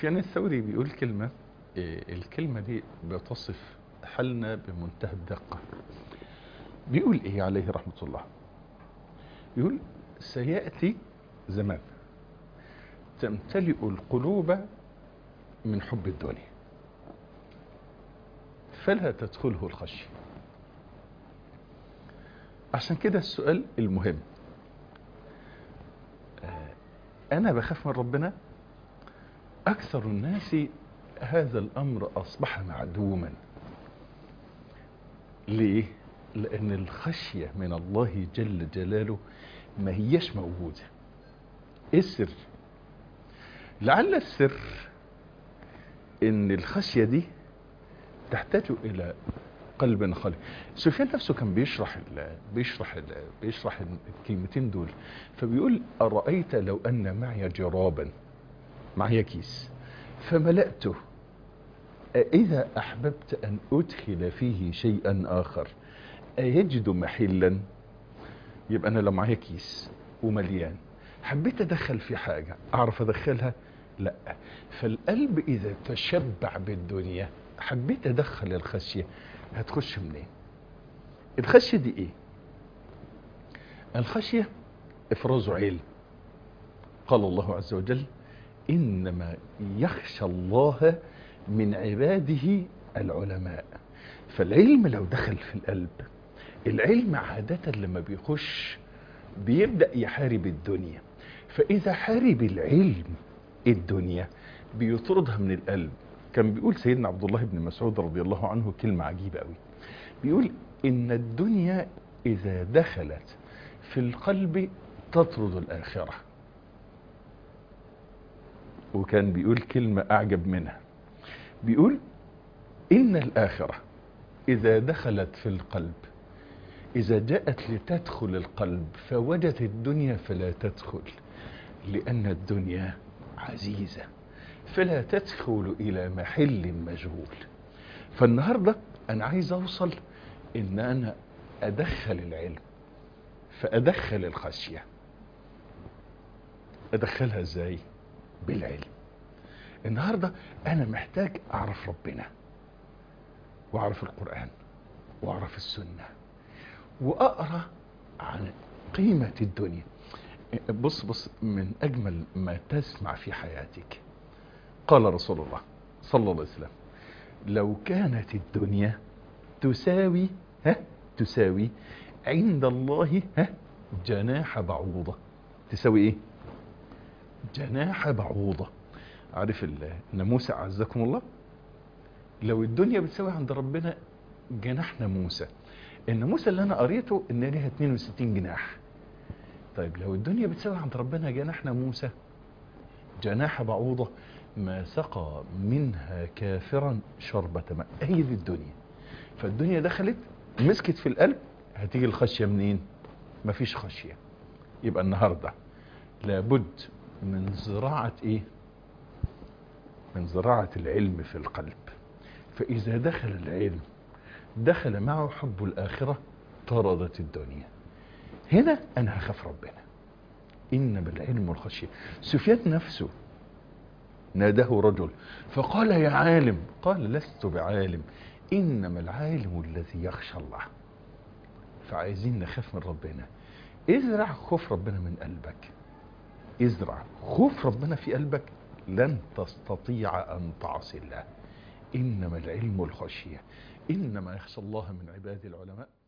سفيان الثوري بيقول كلمة إيه، الكلمة دي بتصف حالنا بمنتهى الدقة بيقول ايه عليه رحمة الله يقول سيأتي زمان تمتلئ القلوب من حب الدنيا فلا تدخله الخشية عشان كده السؤال المهم آه، أنا بخاف من ربنا أكثر الناس هذا الأمر أصبح معدوما ليه؟ لأن الخشية من الله جل جلاله ما هيش موجودة إيه السر؟ لعل السر إن الخشية دي تحتاج إلى قلب خالي سفيان نفسه كان بيشرح ال بيشرح ال بيشرح الكلمتين دول فبيقول أرأيت لو أن معي جرابا معي كيس فملأته أإذا أحببت أن أدخل فيه شيئا آخر أيجد محلا يبقى أنا لو معايا كيس ومليان حبيت أدخل في حاجة أعرف أدخلها لا فالقلب إذا تشبع بالدنيا حبيت أدخل الخشية هتخش منين الخشية دي إيه الخشية إفراز علم قال الله عز وجل إنما يخشى الله من عباده العلماء فالعلم لو دخل في القلب العلم عادة لما بيخش بيبدأ يحارب الدنيا فإذا حارب العلم الدنيا بيطردها من القلب كان بيقول سيدنا عبد الله بن مسعود رضي الله عنه كلمة عجيبة قوي بيقول إن الدنيا إذا دخلت في القلب تطرد الآخرة وكان بيقول كلمة أعجب منها بيقول إن الآخرة إذا دخلت في القلب إذا جاءت لتدخل القلب فوجدت الدنيا فلا تدخل لأن الدنيا عزيزة فلا تدخل إلى محل مجهول فالنهاردة أنا عايز أوصل إن أنا أدخل العلم فأدخل الخشية أدخلها إزاي بالعلم النهاردة أنا محتاج أعرف ربنا وأعرف القرآن وأعرف السنة وأقرأ عن قيمة الدنيا بص بص من أجمل ما تسمع في حياتك قال رسول الله صلى الله عليه وسلم لو كانت الدنيا تساوي ها تساوي عند الله ها جناح بعوضة تساوي ايه جناح بعوضة عارف الناموسة أعزكم الله لو الدنيا بتساوي عند ربنا جناح ناموسة الناموسة اللي أنا قريته إن ليها 62 جناح طيب لو الدنيا بتساوي عند ربنا جناح ناموسة جناح بعوضة ما سقى منها كافرا شربة ماء هي دي الدنيا فالدنيا دخلت مسكت في القلب هتيجي الخشية منين مفيش خشية يبقى النهاردة لابد من زراعة ايه من زراعة العلم في القلب فإذا دخل العلم دخل معه حب الآخرة طردت الدنيا هنا أنا هخاف ربنا إنما العلم والخشية سفيان نفسه ناداه رجل فقال يا عالم قال لست بعالم إنما العالم الذي يخشى الله فعايزين نخاف من ربنا ازرع خوف ربنا من قلبك ازرع خوف ربنا في قلبك لن تستطيع أن تعصي الله إنما العلم والخشية إنما يخشى الله من عباد العلماء